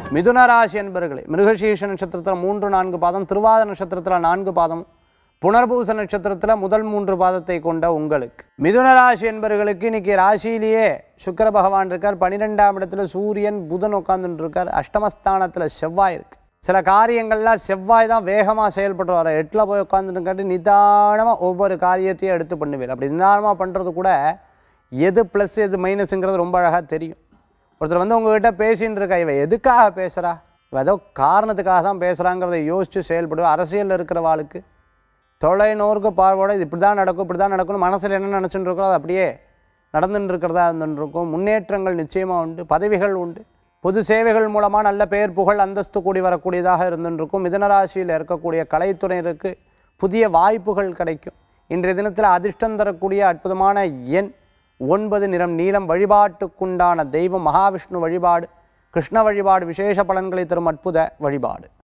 மிதுன ராசி என்பர்களே மிருகசீஷ நட்சத்திரத்தில் மூன்று நான்கு பாதம் திருவாத நட்சத்திரத்தில் நான்கு பாதம் புனர்பூச நட்சத்திரத்தில் முதல் மூன்று பாதத்தை கொண்ட உங்களுக்கு மிதுன ராசி என்பவர்களுக்கு இன்னைக்கு ராசியிலேயே சுக்கிர பகவான் இருக்கார் பன்னிரெண்டாம் இடத்துல சூரியன் புதன் உட்கார்ந்துட்டு இருக்கார் அஷ்டமஸ்தானத்தில் செவ்வாய் இருக்கு சில காரியங்கள்லாம் செவ்வாய் தான் வேகமாக செயல்பட்டு வர எட்டில் போய் உட்காந்துட்டு நிதானமாக ஒவ்வொரு காரியத்தையும் எடுத்து பண்ணுவீர் அப்படி நிதானமாக பண்ணுறது கூட எது ப்ளஸ் எது மைனஸுங்கிறது ரொம்ப அழகாக தெரியும் ஒருத்தர் வந்து உங்ககிட்ட பேசின்னு இருக்கா இவ எதுக்காக பேசுகிறா இவ ஏதோ காரணத்துக்காக தான் பேசுகிறாங்கிறத யோசித்து செயல்படுவோம் அரசியலில் இருக்கிறவாளுக்கு தொலைநோருக்கு பார்வோட இது இப்படி தான் நடக்கும் இப்படி தான் நடக்கும்னு மனசில் என்ன நினச்சிட்டு இருக்கோ அது அப்படியே நடந்துட்டு இருக்கிறதா இருந்துட்டு இருக்கும் முன்னேற்றங்கள் நிச்சயமாக உண்டு பதவிகள் உண்டு பொது சேவைகள் மூலமாக நல்ல பெயர் புகழ் அந்தஸ்து கூடி வரக்கூடியதாக இருந்துட்டு இருக்கும் மிதனராசியில் இருக்கக்கூடிய கலைத்துறையினருக்கு புதிய வாய்ப்புகள் கிடைக்கும் இன்றைய தினத்தில் அதிர்ஷ்டம் தரக்கூடிய அற்புதமான எண் ஒன்பது நிறம் நீலம் வழிபாட்டுக்குண்டான தெய்வம் மகாவிஷ்ணு வழிபாடு கிருஷ்ண வழிபாடு விசேஷ பலன்களை தரும் அற்புத வழிபாடு